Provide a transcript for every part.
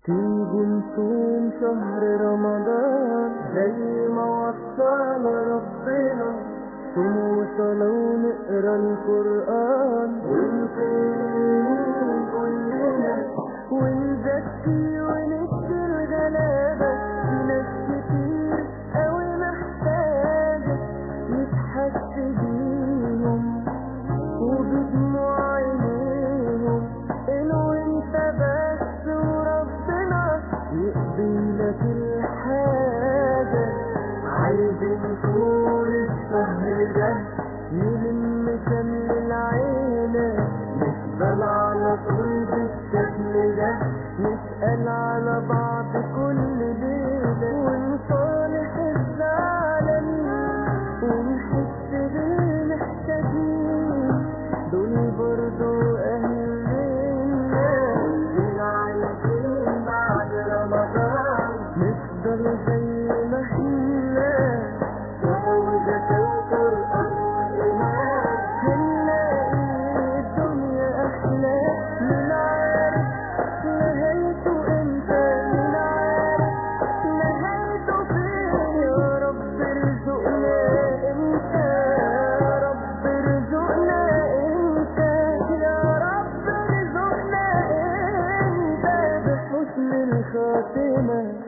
تيجي نصوم شهر رمضان زي ما وصانا ربنا صوم وصلاة ونقرا القرآن ونقيم كلنا ونزكي ونكسر غلابة في ناس كتير أوي محتاجة نتحس بيهم وبدموع عينيهم إنه انت بس وربنا يقضي لك الحاجة عايزين طول الشهر ده نلم شمل العيلة نفضل على طول بالشكل ده نسأل على بعض كل ليلة ونصالح الزعلانين ونحس بالمحتاجين دول برضو أهلنا دول عايزين بعد رمضان نفضل زي ما احنا وعودة القرآن والإيمان هنلاقي الدنيا أحلى من عارف نهايته امتى من عارف نهايته فين يا رب ارزقنا امتى يا رب ارزقنا امتى يا رب ارزقنا امتى بحسن الخاتمة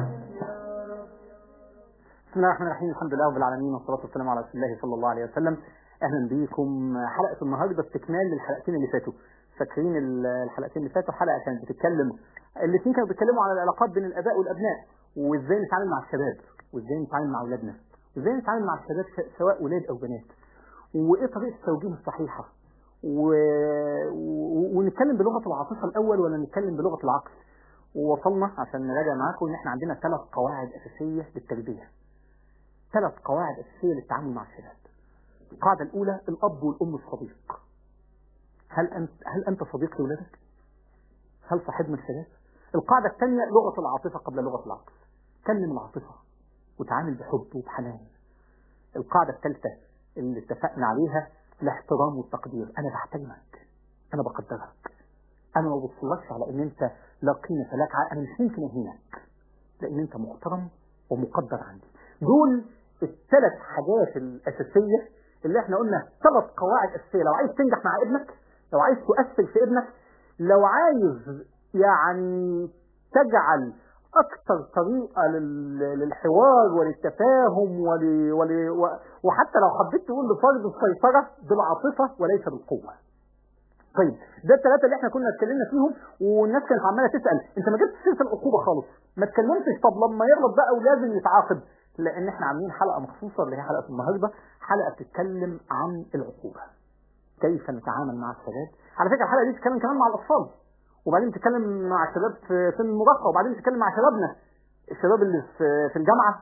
بسم الله الرحمن الرحيم الحمد لله رب العالمين والصلاة والسلام على رسول الله صلى الله عليه وسلم أهلا بيكم حلقة النهاردة استكمال للحلقتين اللي فاتوا فاكرين ال- الحلقتين اللي فاتوا حلقة كانت بتتكلم الاثنين كانوا بيتكلموا على العلاقات بين الآباء والأبناء وإزاي نتعامل مع الشباب وإزاي نتعامل مع أولادنا وإزاي نتعامل مع الشباب س- سواء ولاد أو بنات وإيه طريقة التوجيه الصحيحة و... و... ونتكلم بلغة العاطفة الأول ولا نتكلم بلغة العقل ووصلنا عشان نراجع معاكم إن إحنا عندنا ثلاث قواعد أساسية للتربية ثلاث قواعد أساسية للتعامل مع الشباب القاعدة الأولى الأب والأم الصديق هل أنت هل أنت صديق لولادك؟ هل صاحبنا الشباب؟ القاعدة الثانية لغة العاطفة قبل لغة العقل كلم العاطفة وتعامل بحب وبحنان القاعدة الثالثة اللي اتفقنا عليها الاحترام والتقدير أنا بحترمك أنا بقدرك أنا ما ببصلكش على إن أنت لا قيمة لك أنا مش ممكن أهينك لأن أنت محترم ومقدر عندي دول الثلاث حاجات الأساسية اللي احنا قلنا ثلاث قواعد أساسية لو عايز تنجح مع ابنك لو عايز تؤثر في ابنك لو عايز يعني تجعل أكثر طريقة لل- للحوار وللتفاهم ول... ول... و- وحتى لو حبيت تقول لفرض السيطرة بالعاطفة وليس بالقوة طيب ده الثلاثه اللي احنا كنا اتكلمنا فيهم والناس كانت عماله تسال انت ما جبتش سيره العقوبه خالص ما اتكلمتش طب لما يغلط بقى ولازم يتعاقب لان احنا عاملين حلقه مخصوصه اللي هي حلقه النهارده حلقه بتتكلم عن العقوبه كيف نتعامل مع الشباب على فكره الحلقه دي بتتكلم كمان مع الاطفال وبعدين بتتكلم مع الشباب في سن المراهقه وبعدين بتتكلم مع شبابنا الشباب اللي في في الجامعه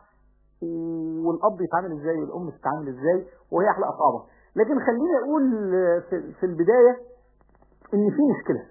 والاب يتعامل ازاي والام تتعامل ازاي وهي حلقه صعبه لكن خليني اقول في في البدايه ان في مشكله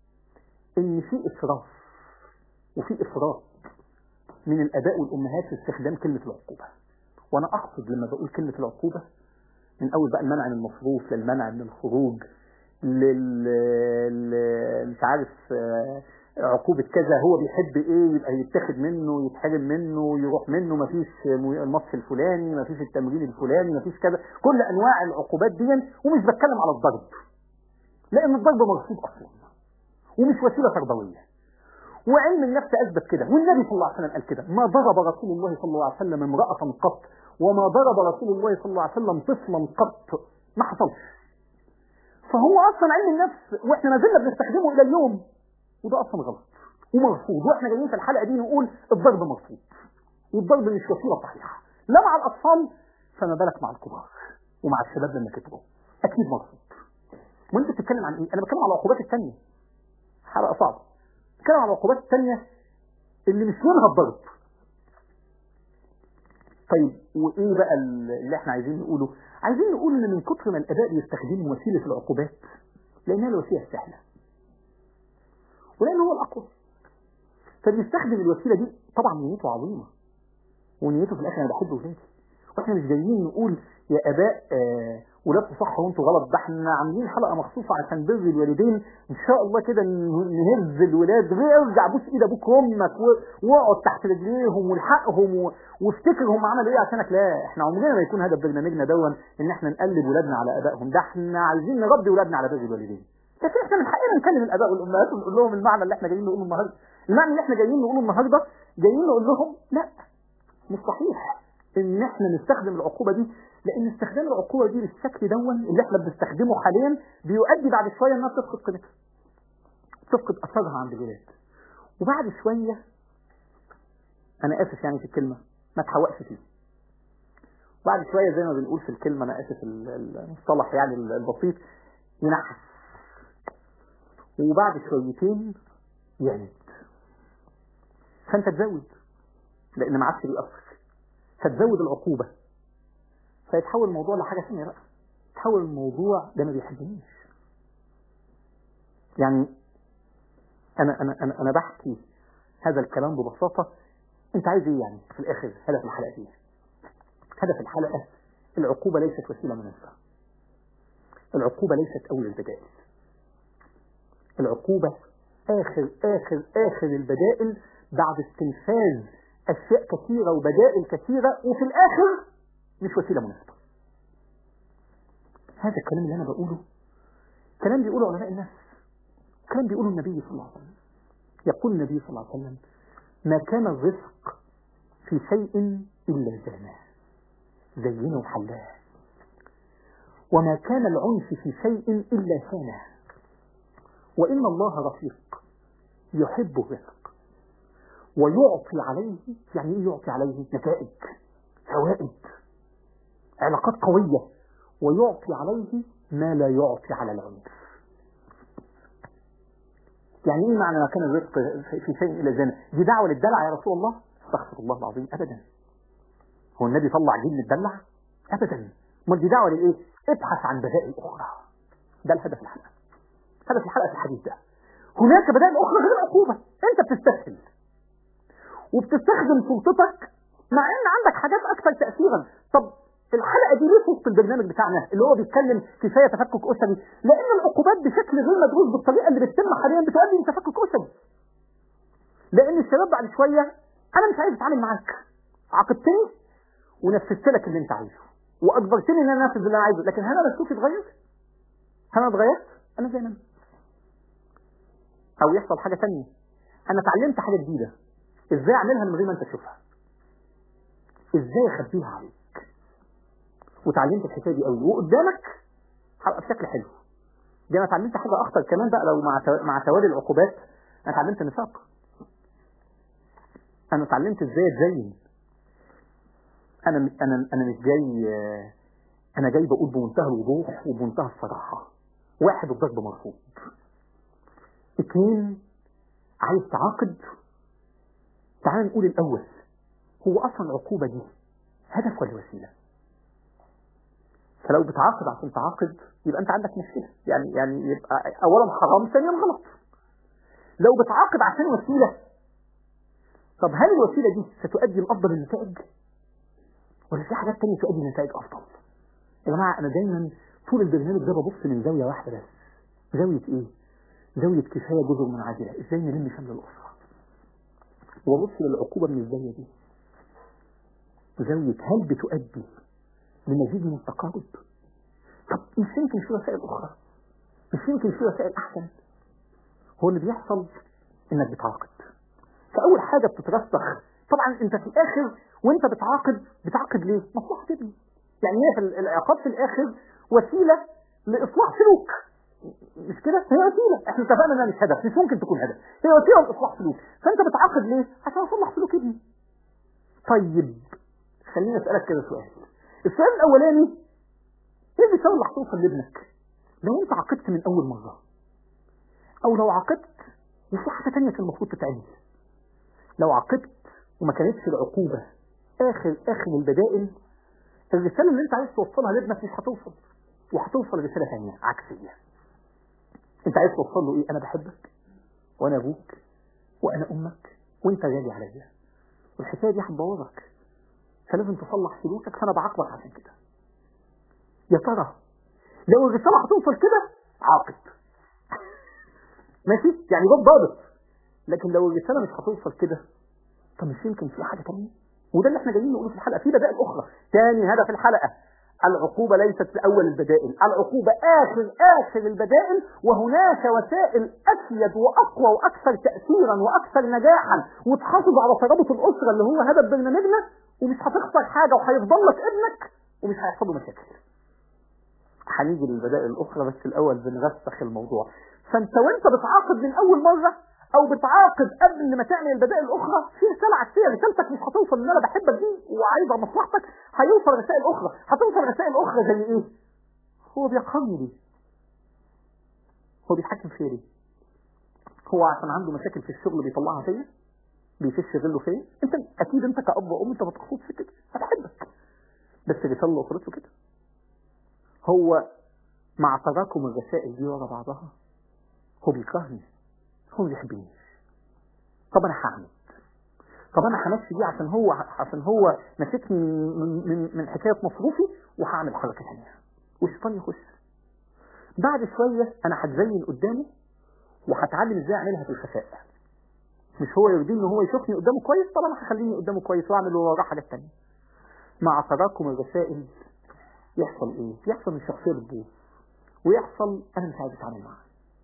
ان في اسراف وفي افراط من الاباء والامهات في استخدام كلمه العقوبه وانا اقصد لما بقول كلمه العقوبه من اول بقى المنع من المصروف للمنع من الخروج لل لل- مش عارف آه، عقوبة كذا هو بيحب ايه يبقى يتاخد منه يتحرم منه يروح منه مفيش م- الماتش الفلاني مفيش التمرين الفلاني مفيش كذا كل انواع العقوبات دي ومش بتكلم على الضرب لان الضرب مرفوض اصلا ومش وسيله تربويه وعلم النفس اثبت كده والنبي صلى الله عليه وسلم قال كده ما ضرب رسول الله صلى الله عليه وسلم امراه قط وما ضرب رسول الله صلى الله عليه وسلم طفلا قط ما حصلش فهو اصلا علم النفس واحنا ما زلنا بنستخدمه الى اليوم وده اصلا غلط ومرفوض واحنا جايين في الحلقه دي نقول الضرب مرفوض والضرب مش وسيله صحيحه لا مع الاطفال فما بالك مع الكبار ومع الشباب لما كبروا اكيد مرفوض وانت بتتكلم عن ايه انا بتكلم على العقوبات الثانيه حلقه صعبه بتكلم على العقوبات الثانيه اللي مش منها الضرب طيب وايه بقى اللي احنا عايزين نقوله عايزين نقول ان من كتر ما الاباء بيستخدموا وسيله العقوبات لانها الوسيله السهله ولانه هو الاقوى فبيستخدم الوسيله دي طبعا نيته عظيمه ونيته في الاخر انا بحب ولادي واحنا مش جايين نقول يا اباء آه ولادكم صح وانتوا غلط ده احنا عاملين حلقه مخصوصه عشان بر الوالدين ان شاء الله كده ن- نهز الولاد ارجع بوس ايد ابوك وامك و- واقعد تحت رجليهم والحقهم و- وافتكر هم عملوا ايه عشانك لا احنا عمرنا ما يكون هدف برنامجنا دون ان احنا نقلب ولادنا على ابائهم ده احنا عايزين نربي ولادنا على بر الوالدين لكن احنا من حقنا نكلم الاباء والامهات ونقول لهم المعنى اللي احنا جايين نقوله النهارده المعنى اللي احنا جايين نقوله النهارده جايين نقول لهم لا مش صحيح ان احنا نستخدم العقوبه دي لان استخدام العقوبه دي بالشكل دون اللي احنا بنستخدمه حاليا بيؤدي بعد شويه انها تفقد قيمتها تفقد اثرها عند الولاد وبعد شويه انا اسف يعني في الكلمه ما تحوقش فيه بعد شويه زي ما بنقول في الكلمه انا اسف ال- ال- المصطلح يعني ال- البسيط ينحس وبعد شويتين يعند فانت تزود لان ما عادش بيأثر فتزود العقوبه فيتحول الموضوع لحاجه ثانيه بقى تحول الموضوع ده ما بيحبنيش يعني انا انا انا انا بحكي هذا الكلام ببساطه انت عايز ايه يعني في الاخر هدف الحلقه دي هدف الحلقه العقوبه ليست وسيله مناسبه العقوبه ليست اول البدائل العقوبه اخر اخر اخر البدائل بعد استنفاذ اشياء كثيره وبدائل كثيره وفي الاخر مش وسيله مناسبه هذا الكلام اللي انا بقوله كلام بيقوله علماء النفس كلام بيقوله النبي صلى الله عليه وسلم يقول النبي صلى الله عليه وسلم ما كان الرزق في شيء إلا زانه زينه وحلاه وما كان العنف في شيء إلا سانه وإن الله رفيق يحب الرزق ويعطي عليه يعني ايه يعطي عليه نتائج فوائد علاقات قوية ويعطي عليه ما لا يعطي على العنف يعني ايه معنى ما كان الرزق في شيء الا زنا دي دعوه للدلع يا رسول الله استغفر الله العظيم ابدا هو النبي طلع جيل للدلع ابدا امال دي دعوه لايه ابحث عن بدائل اخرى ده الهدف الحلقه هدف الحلقه في الحديث ده هناك بدائل اخرى غير العقوبه انت بتستسهل وبتستخدم سلطتك مع ان عندك حاجات اكثر تاثيرا طب الحلقه دي ليه وسط البرنامج بتاعنا اللي هو بيتكلم كفايه تفكك اسري لان العقوبات بشكل غير مدروس بالطريقه اللي بتتم حاليا بتؤدي لتفكك اسري لان الشباب بعد شويه انا مش عايز اتعامل معاك عاقبتني ونفذت لك اللي انت عايزه واجبرتني ان انا انفذ اللي انا عايزه لكن هل انا اسلوبي اتغير؟ هل انا اتغيرت؟ انا زي ما انا او يحصل حاجه ثانيه انا اتعلمت حاجه جديده ازاي اعملها من غير ما انت تشوفها ازاي اخبيها عليك وتعلمت الحكايه دي قوي وقدامك هبقى بشكل حلو دي انا اتعلمت حاجه اخطر كمان بقى لو مع تو- مع توالي العقوبات انا اتعلمت النفاق انا اتعلمت ازاي اتزين انا انا انا مش جاي آه، انا جاي بقول بمنتهى الوضوح وبمنتهى الصراحه واحد الضرب مرفوض اثنين عايز تعاقد تعال نقول الاول هو اصلا العقوبه دي هدف ولا وسيله فلو بتعاقد عشان تعاقد يبقى انت عندك مشكله يعني يعني يبقى اولا حرام ثانيا غلط لو بتعاقد عشان وسيله طب هل الوسيله دي ستؤدي لافضل النتائج ولا في حاجات تانية تؤدي لنتائج افضل يا جماعه انا دايما طول البرنامج ده ببص من زاويه واحده بس زاويه ايه زاويه كفايه جزر من عاجله ازاي نلم شمل الاسره وابص للعقوبه من الزاويه دي زاويه هل بتؤدي لمزيد من التقارب طب مش يمكن في وسائل اخرى مش يمكن في وسائل احسن هو اللي بيحصل انك بتعاقد فاول حاجه بتترسخ طبعا انت في الاخر وانت بتعاقد بتعاقد ليه مصلحه ابني يعني هي في ال- العقاب في الاخر وسيله لاصلاح سلوك مش كده هي وسيله احنا اتفقنا انها مش هدف مش ممكن تكون هدف هي وسيله لاصلاح سلوك فانت بتعاقد ليه عشان اصلح سلوك ابني طيب خليني اسالك كده سؤال السؤال الاولاني ايه الرساله اللي هتوصل لابنك لو انت عاقدت من اول مره او لو عاقدت وفي حاجه ثانيه كان المفروض تتعمل لو عاقدت وما كانتش العقوبه اخر اخر البدائل الرساله اللي انت عايز توصلها لابنك مش هتوصل وهتوصل رساله ثانيه عكسيه انت عايز توصل له ايه انا بحبك وانا ابوك وانا امك وانت غالي عليا والحكايه دي هتبوظك فلازم تصلح سلوكك فانا بعاقبك عشان كده يا ترى لو الرساله هتوصل كده عاقب ماشي يعني ده ضابط لكن لو الرساله مش هتوصل كده طب مش يمكن في حاجه ثانيه وده اللي احنا جايين نقوله في الحلقه في بدائل اخرى ثاني هدف الحلقه العقوبة ليست في أول البدائل العقوبة آخر آخر البدائل وهناك وسائل أسيد وأقوى وأكثر تأثيرا وأكثر نجاحا وتحافظ على ترابط الأسرة اللي هو هدف برنامجنا ومش هتخسر حاجة وهيفضل لك ابنك ومش هيحصل له مشاكل هنيجي للبدائل الأخرى بس الأول بنرسخ الموضوع فأنت وأنت بتعاقب من أول مرة او بتعاقب قبل ما تعمل البدائل الاخرى في رساله عكسيه رسالتك مش هتوصل ان انا بحبك دي وعايزه مصلحتك هيوصل رسائل اخرى هتوصل رسائل اخرى زي ايه هو بيقرني ليه هو بيتحكم فيا ليه هو عشان عنده مشاكل في الشغل بيطلعها فيا بيفش غله فيا انت اكيد انت كاب وام انت ما تقصدش كده هتحبك بس الرساله اللي وصلت له كده هو مع تراكم الرسائل دي ورا بعضها هو بيكرهني هو ما بيحبنيش طب انا هعمل طب انا همشي دي عشان هو عشان هو ماسكني من من من حكايه مصروفي وهعمل حركه ثانيه والشيطان يخش بعد شويه انا هتزين قدامه وهتعلم ازاي اعملها في الخفاء مش هو يرضي ان هو يشوفني قدامه كويس طب انا هخليني قدامه كويس واعمل وراه حاجات ثانيه مع تراكم الرسائل يحصل ايه؟ يحصل ان الشخصيه بتبوظ ويحصل انا مش عايز اتعامل معاه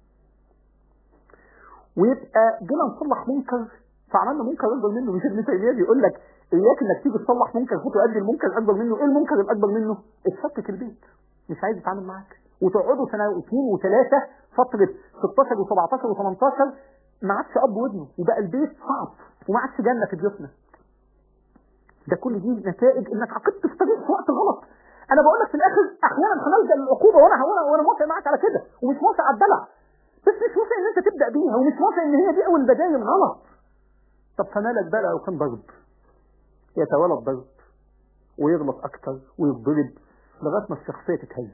ويبقى جينا نصلح منكر فعملنا منكر اكبر منه مش ابن تيميه بيقول لك اياك انك تيجي تصلح منكر وتؤدي المنكر الاكبر منه ايه المنكر الاكبر منه؟ اتفكك البيت مش عايز يتعامل معاك وتقعدوا سنه واثنين وثلاثه فتره 16 و17 و18 ما عادش اب وابنه وبقى البيت صعب وما عادش جنه في بيوتنا ده كل دي نتائج انك عقدت في طريق في وقت غلط انا بقول لك في الاخر احيانا هنلجا للعقوبه وانا وانا وانا موافق معاك على كده ومش موافق على الدلع بس مش موافق ان انت تبدا بيها ومش موافق ان هي دي اول بدايه غلط طب فمالك بقى لو كان ضرب يتولى الضرب ويغلط اكتر ويتضرب لغايه ما الشخصيه تتهز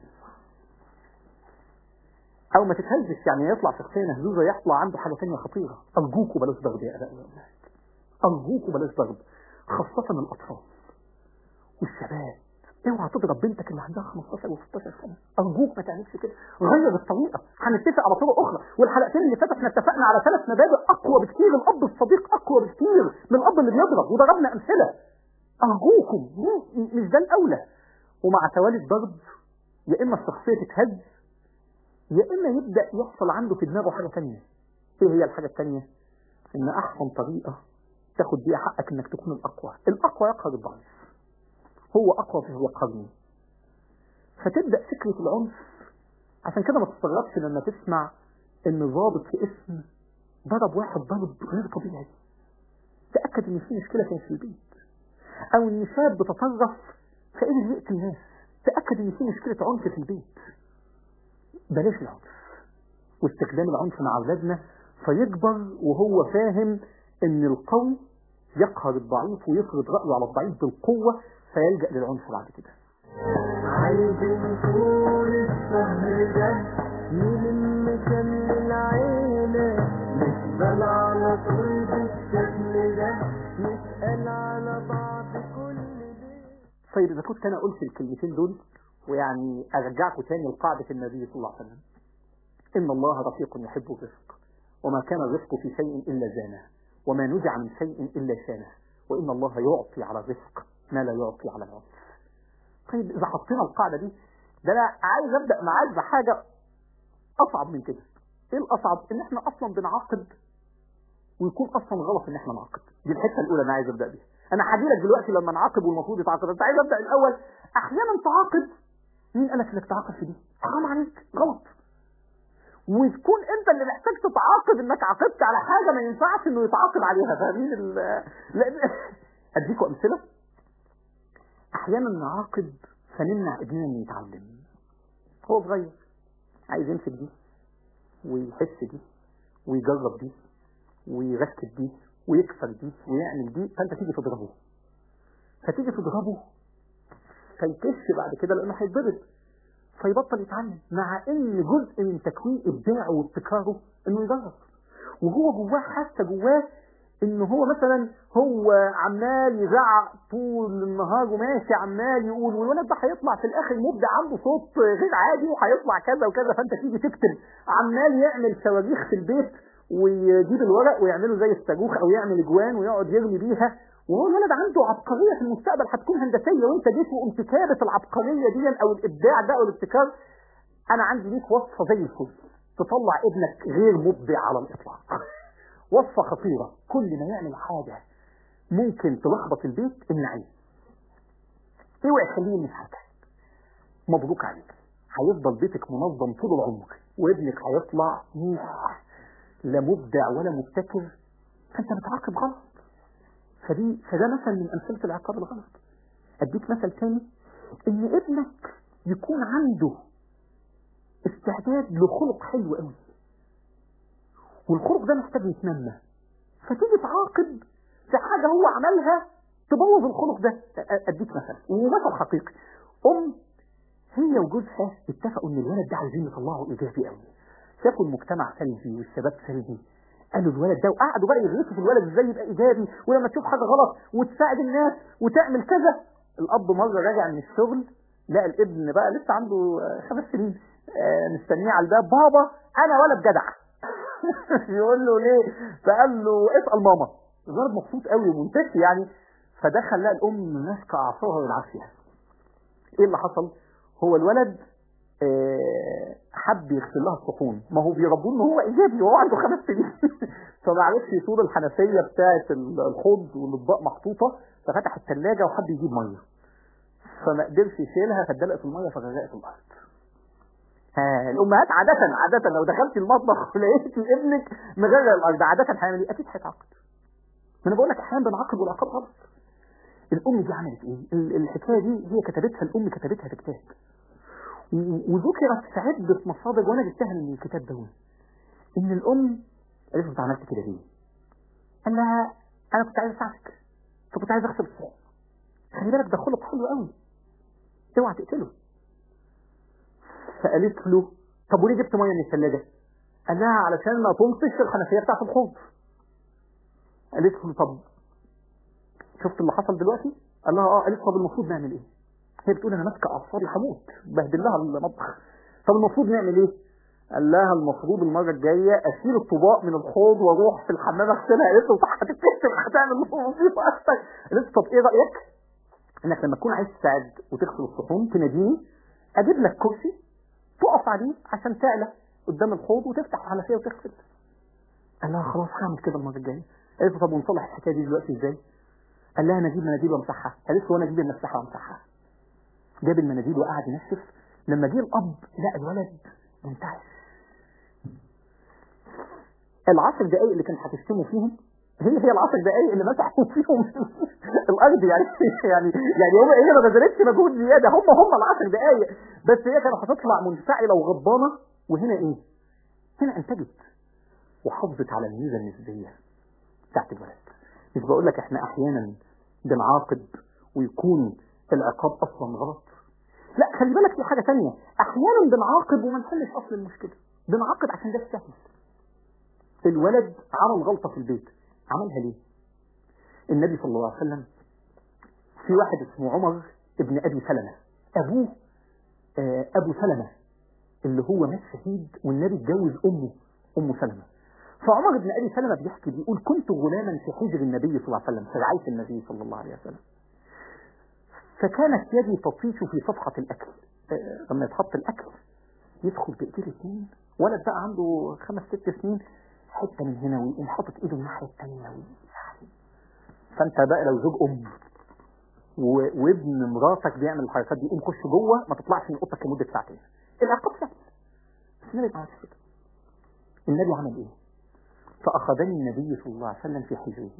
او ما تتهزش يعني يطلع شخصيه مهزوزه يطلع عنده حاجه ثانيه خطيره ارجوكوا بلاش ضرب يا اباء وامهات ارجوكوا بلاش ضرب خاصه الاطفال والشباب اوعى تضرب بنتك اللي عندها 15 و16 سنه ارجوك ما تعملش كده غير الطريقه هنتفق على طرق اخرى والحلقتين اللي فاتت احنا اتفقنا على ثلاث مبادئ اقوى بكتير الاب الصديق اقوى بكتير من الاب اللي بيضرب وضربنا امثله ارجوكم مش ده الاولى ومع توالي الضرب يا اما الشخصيه تتهز يا اما يبدا يحصل عنده في دماغه حاجه ثانيه ايه هي الحاجه الثانيه ان احسن طريقه تاخد بيها حقك انك تكون الاقوى الاقوى يقهر الضعيف هو أقوى فهو يقهرني فتبدأ فكرة العنف عشان كده ما تستغربش لما تسمع ان ضابط في اسم ضرب واحد ضرب غير طبيعي تأكد ان في مشكلة كانت في البيت او ان شاب تطرف فقدر يقتل الناس تأكد ان في مشكلة عنف في البيت بلاش العنف واستخدام العنف مع اولادنا فيكبر وهو فاهم ان القوي يقهر الضعيف ويفرض رأيه على الضعيف بالقوة فيلجأ للعنف بعد كده عايزين طول الشهر ده نلم شمل العيلة نفضل على طول بالشكل ده نسأل على بعض كل ليلة طيب إذا كنت أنا قلت الكلمتين دول ويعني أرجعكم تاني لقاعدة النبي صلى الله عليه وسلم إن الله رفيق يحب الرفق وما كان الرفق في شيء إلا زانه وما نزع من شيء إلا شانه وإن الله يعطي على الرفق ما لا يعطي على العنف طيب إذا حطينا القاعدة دي ده أنا عايز أبدأ معاك بحاجة أصعب من كده إيه الأصعب؟ إن إحنا أصلا بنعاقب ويكون أصلا غلط إن إحنا نعاقب دي الحتة الأولى أنا عايز أبدأ بيها أنا هجيلك دلوقتي لما نعاقب والمفروض يتعاقب أنت عايز أبدأ الأول أحيانا تعاقب مين قالك إنك تعاقب في دي؟ حرام عليك غلط وتكون انت اللي محتاج تتعاقب انك عاقبت على حاجه ما ينفعش انه يتعاقب عليها فاهمين ال لان اديكم امثله احيانا نعاقب فنمنع ابننا انه يتعلم هو صغير عايز يمسك دي ويحس دي ويجرب دي ويركب دي ويكسر دي ويعمل دي فانت تيجي تضربه فتيجي تضربه فيكش بعد كده لانه هيتضرب فيبطل يتعلم مع ان جزء من تكوين ابداعه وابتكاره انه يجرب وهو جواه حاسه جواه ان هو مثلا هو عمال يزعق طول النهار وماشي عمال يقول والولد ده هيطلع في الاخر مبدع عنده صوت غير عادي وهيطلع كذا وكذا فانت تيجي تكتب عمال يعمل صواريخ في البيت ويجيب الورق ويعمله زي الصاروخ او يعمل اجوان ويقعد يرمي بيها وهو الولد عنده عبقريه في المستقبل هتكون هندسيه وانت جيت وقمت كابت العبقريه دي او الابداع ده او الابتكار انا عندي ليك وصفه زي الفل تطلع ابنك غير مبدع على الاطلاق وصفه خطيره كل ما يعمل حاجه ممكن تلخبط البيت امنعيه اوعي تخليه من حاجه مبروك عليك هيفضل بيتك منظم طول العمر وابنك هيطلع لا مبدع ولا مبتكر فانت بتعاقب غلط فدي فده مثل من امثله العقاب الغلط اديك مثل تاني ان ابنك يكون عنده استعداد لخلق حلو قوي والخلق ده محتاج يتنمى فتيجي تعاقب في حاجه هو عملها تبوظ الخلق ده اديك مثل ومثل حقيقي ام هي وجوزها اتفقوا ان الولد ده عايزين يطلعوا ايجابي قوي شافوا المجتمع سلبي والشباب سلبي قالوا الولد ده وقعدوا بقى يغلطوا في الولد ازاي يبقى ايجابي ولما تشوف حاجه غلط وتساعد الناس وتعمل كذا الاب مره راجع من الشغل لقى الابن بقى لسه عنده خمس سنين مستنيه على الباب بابا انا ولد جدع يقول له ليه فقال له اسال ماما الولد مبسوط قوي ومنتشي يعني فدخل لقى الام ماسكه اعصابها بالعافيه ايه اللي حصل هو الولد حب يغسل لها الصحون ما هو بيربوه ان هو ايجابي وهو عنده خمس سنين فما عرفش يطول الحنفيه بتاعه الحوض والاطباق محطوطه ففتح الثلاجه وحب يجيب ميه فما قدرش يشيلها فاتدلقت الميه فغرقت الارض ها الامهات عاده عاده لو دخلت المطبخ ولقيتي ابنك مغرق الارض عاده هيعمل ايه؟ اكيد هيتعاقب ما انا بقول لك احيانا بنعاقب والعقاب غلط الام دي عملت ايه؟ الحكايه دي هي كتبتها الام كتبتها في كتاب وذكرت في عدة مصادر وانا جبتها من الكتاب ده ان الام قالت له انت عملت كده ليه؟ قال لها انا كنت عايز اساعدك فكنت عايز اغسل الصحون خلي بالك ده خلق حلو قوي اوعى تقتله فقالت له طب وليه جبت ميه من الثلاجه؟ قال لها علشان ما تمطش الحنفيه بتاعت الحوض قالت له طب شفت اللي حصل دلوقتي؟ قال لها اه قالت طب المفروض نعمل ايه؟ هي بتقول انا ماسكه اعصابي هموت بهدل لها المطبخ طب المفروض نعمل ايه؟ قال لها المفروض المره الجايه اشيل الطباق من الحوض واروح في الحمام اغسلها قالت له صح هتتكسر هتعمل مصيبه اكتر قالت له طب ايه رايك؟ انك لما تكون عايز تساعد وتغسل الصحون تناديني اجيب لك كرسي تقف عليه عشان تعلى قدام الحوض وتفتح الحنفيه وتغسل قال لها خلاص هعمل كده المره الجايه قالت له طب ونصلح الحكايه دي دلوقتي ازاي؟ قال لها انا اجيب مناديل وامسحها قالت له وانا اجيب المساحه وامسحها جاب المناديل وقعد ينشف لما جه الاب لقى الولد منتعش العشر دقايق اللي كان هتشتموا فيهم هي هي العشر دقايق اللي مسحوا فيهم الارض يعني يعني يعني هو هي ما بذلتش مجهود زياده هم هم العشر دقايق بس هي كانت هتطلع منفعله وغضبانه وهنا ايه؟ هنا انتجت وحافظت على الميزه النسبيه بتاعت الولد مش بقول لك احنا احيانا بنعاقب ويكون العقاب اصلا غلط لا خلي بالك في حاجه ثانيه احيانا بنعاقب وما نحلش اصل المشكله بنعاقب عشان ده سهل الولد عمل غلطه في البيت عملها ليه النبي صلى الله عليه وسلم في واحد اسمه عمر ابن ابي سلمه ابوه آه ابو سلمه اللي هو مات شهيد والنبي اتجوز امه ام سلمه فعمر بن ابي سلمه بيحكي بيقول كنت غلاما في حجر النبي صلى الله عليه وسلم في رعايه النبي صلى الله عليه وسلم فكانت يدي تطيش في صفحة الأكل آه لما يتحط الأكل يدخل بإيديه الاثنين ولد بقى عنده خمس ست سنين حتة من هنا ويقوم حاطط إيده الناحية الثانية فأنت بقى لو زوج أم و... وابن مراتك بيعمل الحركات دي قوم خش جوه ما تطلعش من اوضتك لمدة ساعتين العقاب سهل بس النبي ما عملش كده النبي عمل ايه؟ فأخذني النبي صلى الله عليه وسلم في حجره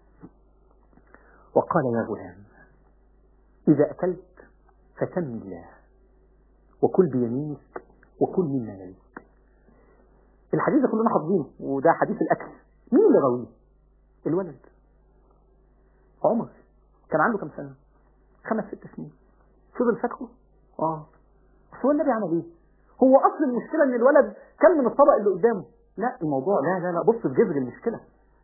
وقال يا غلام إذا أكلت فسم الله وكل بيمينك وكل مما يليك الحديث ده كلنا حافظينه وده حديث الأكل مين اللي راويه؟ الولد عمر كان عنده كم سنة؟ خمس ست سنين فضل فاكره؟ اه بس هو النبي عمل ايه؟ هو أصل المشكلة إن الولد كل من الطبق اللي قدامه لا الموضوع لا لا لا بص في جذر المشكلة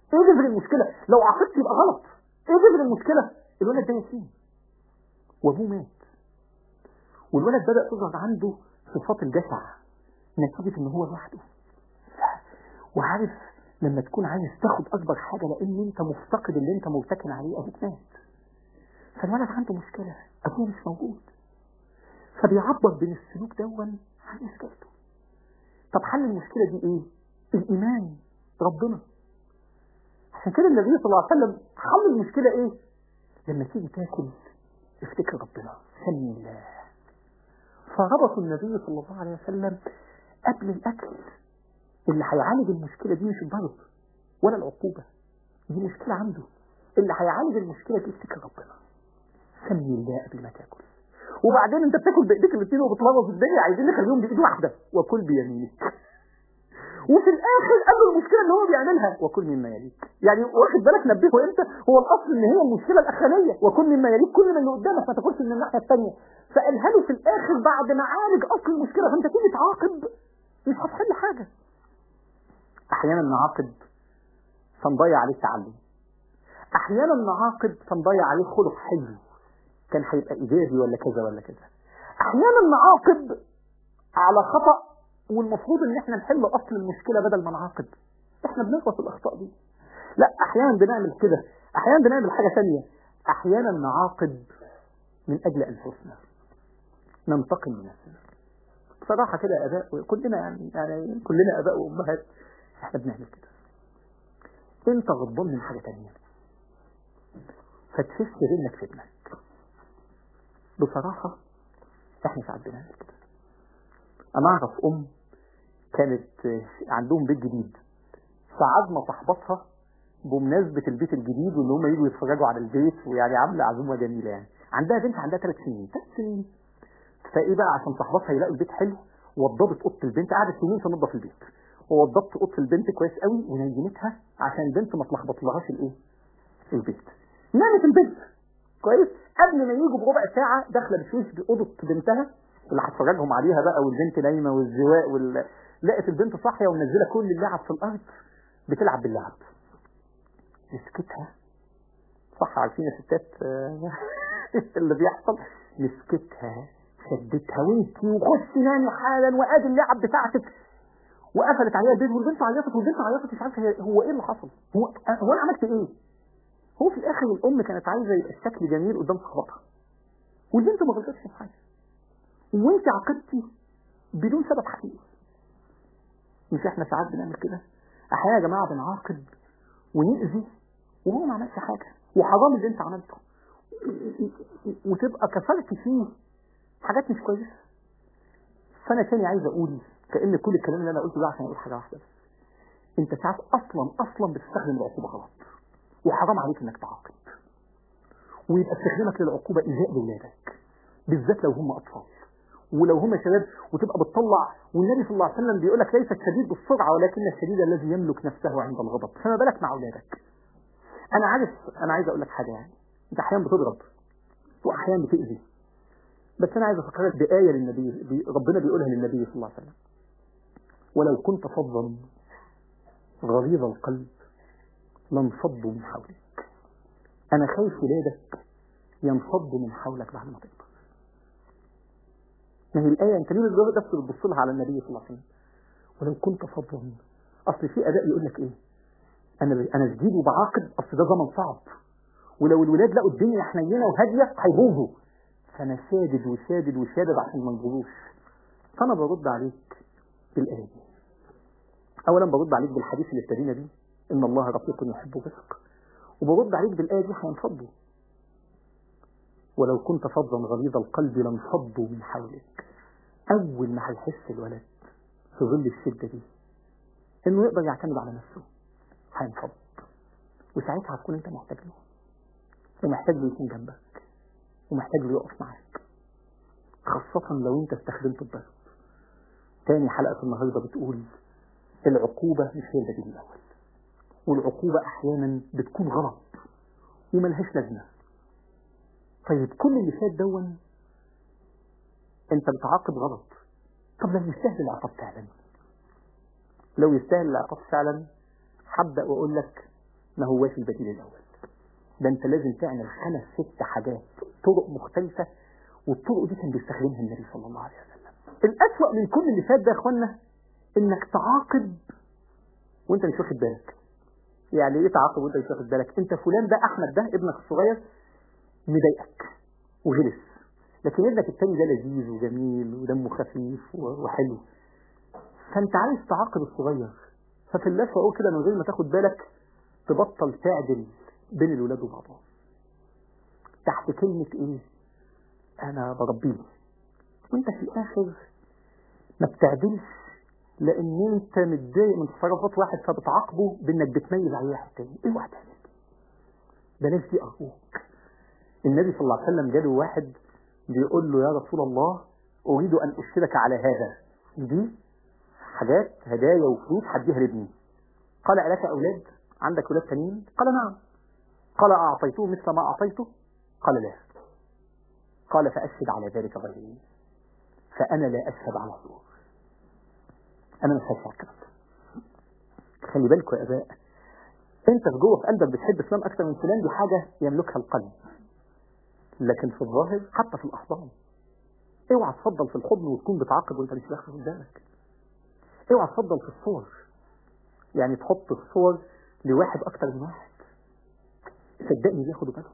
ايه جذر المشكله لو عاقبت يبقى غلط ايه جذر المشكله الولد ده يتيم وابوه مات والولد بدا تظهر عنده صفات الجشع نتيجه ان هو لوحده وعارف لما تكون عايز تاخد اكبر حاجه لان انت مفتقد اللي انت مرتكن عليه ابوك مات فالولد عنده مشكله ابوه مش موجود فبيعبر بين السلوك دون عن مشكلته طب حل المشكله دي ايه الايمان ربنا عشان كده النبي صلى الله عليه وسلم حل المشكله ايه لما تيجي تاكل افتكر ربنا سمي الله فربط النبي صلى الله عليه وسلم قبل الاكل اللي هيعالج المشكله دي مش الضرب ولا العقوبه دي مشكله عنده اللي هيعالج المشكله دي افتكر ربنا سمي الله قبل ما تاكل وبعدين انت بتاكل بايديك الاثنين وبتلغص الدنيا عايزين نخليهم بايد واحده وكل بيمينك وفي الاخر قبل المشكله اللي هو بيعملها وكل مما يليك يعني واخد بالك نبهه امتى هو الاصل ان هي المشكله الاخرانيه وكل مما يليك كل من اللي قدامك ما تاكلش من الناحيه الثانيه فقالها له في الاخر بعد ما عالج اصل المشكله فانت تيجي تعاقب مش هتحل حاجه احيانا نعاقب فنضيع عليه التعلم احيانا نعاقب فنضيع عليه خلق حلو كان هيبقى ايجابي ولا كذا ولا كذا احيانا نعاقب على خطأ والمفروض ان احنا نحل اصل المشكلة بدل ما نعاقب احنا بنغلط الاخطاء دي لا احيانا بنعمل كده احيانا بنعمل حاجة ثانية احيانا نعاقب من اجل انفسنا ننتقم من نفسنا بصراحة كده يا اباء كلنا يعني, يعني كلنا اباء وامهات احنا بنعمل كده انت غضبان من حاجة تانية فتفش غيرك في ابنك بصراحة احنا ساعات بنعمل كده انا اعرف ام كانت عندهم بيت جديد ساعدنا صاحبتها بمناسبة البيت الجديد وان هم يجوا يتفرجوا على البيت ويعني عاملة عزومة جميلة يعني عندها بنت عندها ثلاث سنين ثلاث سنين فايه بقى عشان صاحبتها يلاقوا البيت حلو وضبت اوضه البنت قعدت سنين تنظف البيت ووضبت اوضه البنت كويس قوي ونيمتها عشان البنت ما تلخبطلهاش الايه البيت نامت البنت كويس قبل ما يجوا بربع ساعه داخله بشوش باوضه بنتها اللي هتفرجهم عليها بقى والبنت نايمه والزواق وال... لقت البنت صاحيه ومنزله كل اللعب في الارض بتلعب باللعب مسكتها صح عارفين يا ستات اللي بيحصل مسكتها شدتها وانتي وخشي نامي حالا وادي اللعب بتاعتك وقفلت عليها البيت والبنت عيطت والبنت عيطت مش عارفه هو ايه اللي حصل هو هو انا عملت ايه هو في الاخر الام كانت عايزه يبقى الشكل جميل قدام صحباتها والبنت ما غلطتش في حاجه وانت عاقبتي بدون سبب حقيقي مش احنا ساعات بنعمل كده احيانا يا جماعه بنعاقب ونأذي وهو ما عملش حاجه وحرام اللي انت عملته وتبقى كفرت فيه حاجات مش كويسه فانا تاني عايز اقول كان كل الكلام اللي انا قلته ده عشان اقول حاجه واحده بس انت ساعات اصلا اصلا بتستخدم العقوبه غلط وحرام عليك انك تعاقب ويبقى استخدامك للعقوبه ايذاء لاولادك بالذات لو هم اطفال ولو هم شباب وتبقى بتطلع والنبي صلى الله عليه وسلم بيقول لك ليس الشديد بالسرعه ولكن الشديد الذي يملك نفسه عند الغضب فما بالك مع اولادك انا عارف انا عايز اقول لك حاجه يعني انت احيانا بتضرب واحيانا بتاذي بس انا عايز افكرك بايه للنبي بي ربنا بيقولها للنبي صلى الله عليه وسلم ولو كنت فظا غليظ القلب لانفضوا من حولك انا خايف ولادك ينفضوا من حولك بعد ما تكبر ما هي الآية أنت ليه بتجرب بس بتبص لها على النبي صلى الله عليه وسلم ولو كنت فظا أصل في أداء يقول لك إيه أنا أنا شديد وبعاقب أصل ده زمن صعب ولو الولاد لقوا الدنيا حنينة وهادية هيبوظوا فأنا شادد وشادد وشادد عشان ما نبوظوش فأنا برد عليك بالآية دي أولا برد عليك بالحديث اللي ابتدينا بيه إن الله رفيق يحب الرفق وبرد عليك بالآية دي هينفضوا ولو كنت فظا غليظ القلب لانفضوا من حولك أول ما هيحس الولد في ظل الشدة دي إنه يقدر يعتمد على نفسه هينفض وساعتها هتكون أنت محتاج له ومحتاج له يكون جنبك ومحتاج له يقف معاك خاصة لو أنت استخدمت الضرب تاني حلقة النهاردة بتقول العقوبة مش هي البديل الأول والعقوبة أحيانا بتكون غلط وملهاش لازمة طيب كل اللي فات دون انت بتعاقب غلط طب لو يستاهل العقاب فعلا لو يستاهل العقاب فعلا هبدأ واقول لك ما هواش البديل الاول ده انت لازم تعمل خمس ست حاجات طرق مختلفة والطرق دي كان بيستخدمها النبي صلى الله عليه وسلم الأسوأ من كل اللي فات ده يا اخوانا انك تعاقب وانت مش واخد بالك يعني ايه تعاقب وانت مش واخد بالك انت فلان ده احمد ده ابنك الصغير مضايقك وغلس لكن ابنك التاني ده لذيذ وجميل ودمه خفيف و- وحلو فانت عايز تعاقب الصغير ففي اللفه اقول كده من غير ما تاخد بالك تبطل تعدل بين الولاد وبعضهم تحت كلمة ايه انا بربيه وانت في الاخر ما بتعدلش لان انت متضايق من تصرفات واحد فبتعاقبه بانك بتميز عليه واحد تاني ايه واحد تاني بلاش دي ارجوك النبي صلى الله عليه وسلم جاله واحد بيقول له يا رسول الله اريد ان اشرك على هذا دي حاجات هدايا وفلوس هديها لابني قال ألك أولاد عندك أولاد تانيين قال نعم قال أعطيته مثل ما أعطيته قال لا قال فأشهد على ذلك غيري فأنا لا أشهد على الزور أنا مش هشهد كده خلي بالكم يا أباء أنت في جوه في قلبك بتحب فلان أكثر من فلان دي حاجة يملكها القلب لكن في الظاهر حتى في الأحضان اوعى تفضل في الحضن وتكون بتعاقب وانت مش واخد قدامك اوعى تفضل في الصور يعني تحط الصور لواحد اكتر من واحد صدقني بياخدوا بالهم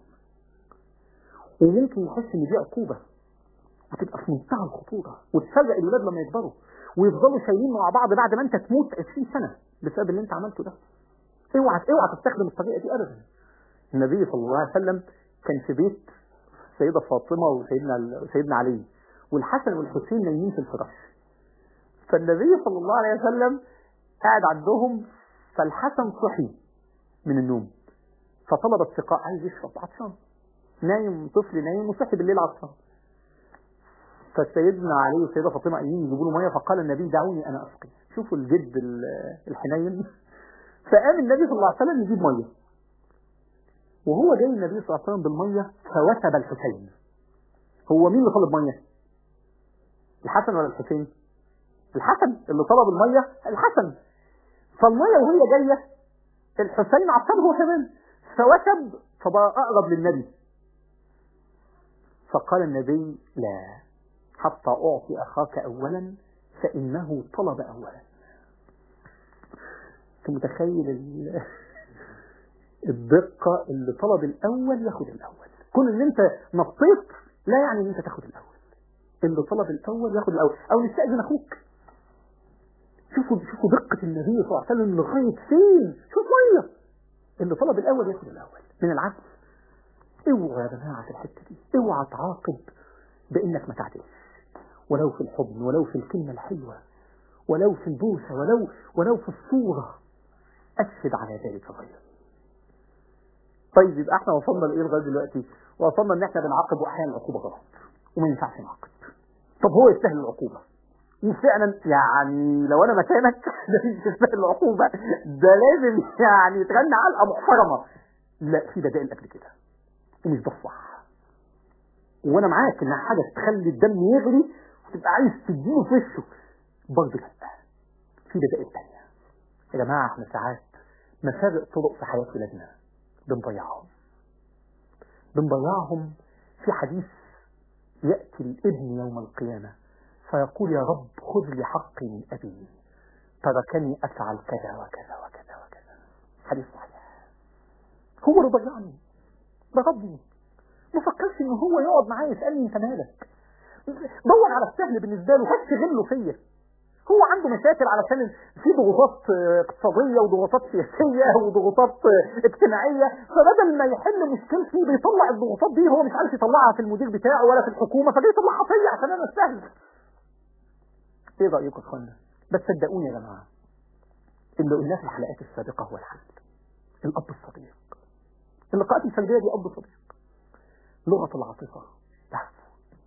وممكن يحس ان دي عقوبه وتبقى في منتهى الخطوره وتفرق الولاد لما يكبروا ويفضلوا شايلين مع بعض بعد ما انت تموت 20 سنه بسبب اللي انت عملته ده اوعى اوعى تستخدم الطريقه دي ابدا النبي صلى الله عليه وسلم كان في بيت السيده فاطمه وسيدنا سيدنا علي والحسن والحسين نايمين في الفراش فالنبي صلى الله عليه وسلم قاعد عندهم فالحسن صحي من النوم فطلب السقاء عايز يشرب عطشان نايم طفل نايم وصحي بالليل عطشان فسيدنا علي والسيده فاطمه قايمين يجيبوا له ميه فقال النبي دعوني انا اسقي شوفوا الجد ال- الحنين فقام النبي صلى الله عليه وسلم يجيب ميه وهو جاي النبي صلى الله عليه وسلم بالميه فوثب الحسين هو مين اللي طلب ميه الحسن ولا الحسين الحسن اللي طلب الميه الحسن فالميه وهي جايه الحسين عطل هو كمان فوثب فبقى اقرب للنبي فقال النبي لا حتى اعطي اخاك اولا فانه طلب اولا انت متخيل ال- الدقه اللي طلب الاول ياخد الاول كون ان انت نطيت لا يعني ان انت تاخد الاول اللي طلب الاول ياخد الاول او نستاذن اخوك شوفوا شوفوا دقة النبي صلى الله عليه وسلم لغاية فين شوف مية اللي طلب الأول ياخد الأول من العدل اوعى يا جماعة في الحتة دي اوعى تعاقب بإنك ما تعدلش ولو في الحضن ولو في الكلمة الحلوة ولو في البوسة ولو ولو في الصورة أشهد على ذلك غير طيب يبقى احنا وصلنا لإيه لغاية دلوقتي وصلنا إن احنا بنعاقب وأحيانا العقوبة غلط وما ينفعش نعاقب طب هو يستاهل العقوبة وفعلا يعني لو انا مكانك ده مش يستاهل العقوبه ده لازم يعني يتغنى علقه محترمه لا في بدائل قبل كده ومش ده الصح وانا معاك انها حاجه تخلي الدم يغلي وتبقى عايز تديله في وشه برضه لا في بدائل تانية يا جماعه احنا ساعات مفارق طرق في حياه ولادنا بنضيعهم بنضيعهم في حديث ياتي الابن يوم القيامه فيقول يا رب خذ لي حقي من أبي تركني أفعل كذا وكذا وكذا وكذا حديث صحيح هو اللي ضيعني ده ربي ما فكرش ان هو يقعد معايا يسألني انت مالك دور على السهل بالنسبة له هات غله فيا هو عنده مشاكل علشان في ضغوطات آه، اقتصادية وضغوطات سياسية وضغوطات آه، اجتماعية فبدل ما يحل مشكلتي بيطلع الضغوطات دي هو مش عارف يطلعها في المدير بتاعه ولا في الحكومة فجاي يطلعها فيا عشان انا استهل ايه رأيكم يا اخوانا بس صدقوني يا جماعة اللي قلناه في الحلقات السابقة هو الحل الأب الصديق اللقاءات الفردية دي أب صديق لغة العاطفة بس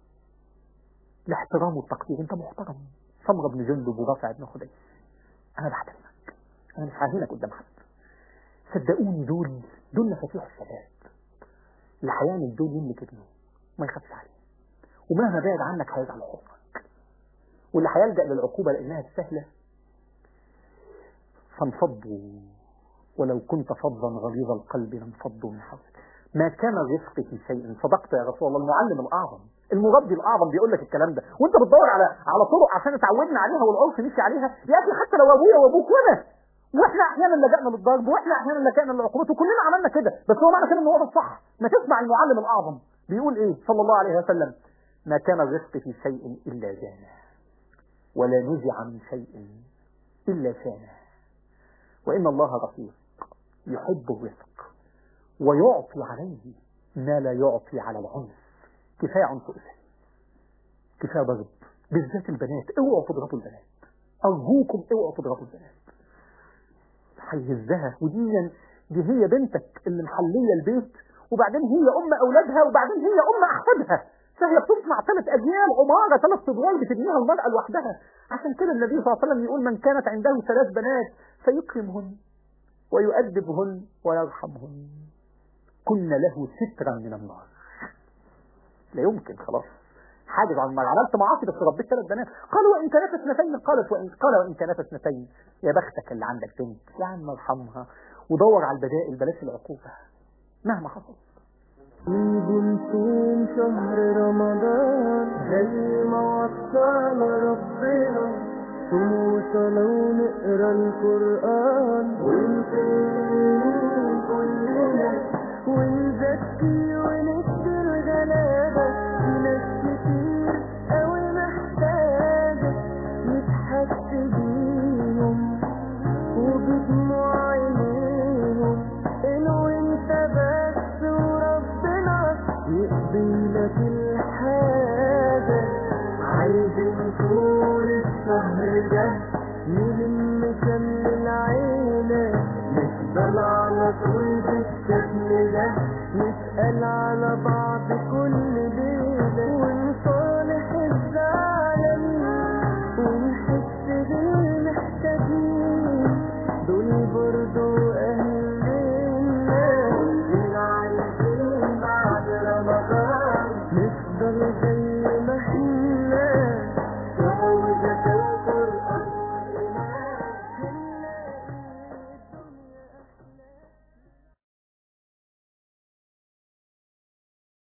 الاحترام والتقدير انت محترم سمرة بن جندب ورافع بن خديج انا بحترمك انا مش ههينك قدام حد صدقوني دول دول مفاتيح الشباب اللي هيعمل دول منك ابنه ما يخافش عليه ومهما بعد عنك هيزعل حضنك واللي هيلجأ للعقوبة لأنها سهلة فانفضوا ولو كنت فظا غليظ القلب لانفضوا من حولك ما كان الرفق في شيء صدقت يا رسول الله المعلم الاعظم المربي الاعظم بيقول لك الكلام ده وانت بتدور على على طرق عشان اتعودنا عليها والعرف مشي عليها يا اخي حتى لو ابويا وابوك وانا واحنا احيانا لجأنا للضرب واحنا احيانا لجأنا للعقوبات وكلنا عملنا كده بس هو معنى كده ان هو ده الصح ما تسمع المعلم الاعظم بيقول ايه صلى الله عليه وسلم ما كان الرزق في شيء الا زانه ولا نزع من شيء الا شانه وان الله رفيق يحب الرزق ويعطي عليه ما لا يعطي على العنف كفايه عنف اسري كفايه ضرب بالذات البنات اوعوا تضربوا البنات ارجوكم اوعوا تضربوا البنات هيهزها ودي دي هي بنتك اللي محليه البيت وبعدين هي ام اولادها وبعدين هي ام احفادها فهي بتصنع ثلاث اجيال عماره ثلاث ادوار بتبنيها المراه لوحدها عشان كده النبي صلى الله عليه وسلم يقول من كانت عنده ثلاث بنات فيكرمهن ويؤدبهن ويرحمهن كن له سترا من النار لا يمكن خلاص حاجز عن النار عملت معاصي بس ربيت ثلاث بنات قالوا وان كانت اثنتين قالت وان قال وان كانت اثنتين يا بختك اللي عندك بنت يا عم ارحمها ودور على البدائل بلاش العقوبه مهما حصل نيجي نصوم شهر رمضان زي ما وصانا ربنا صوم وصلاة ونقرا القرآن ونسلم كلنا ونزكي وندي الغلابة في ناس كتير أوي محتاجة نتحس بيهم وبدموع عينيهم إنه انت بس وربنا يقضي لك الحاجة عايزين طول الشهر ده نلم شمل العيلة نفضل على طول بالشكل ده نسأل على بعض كل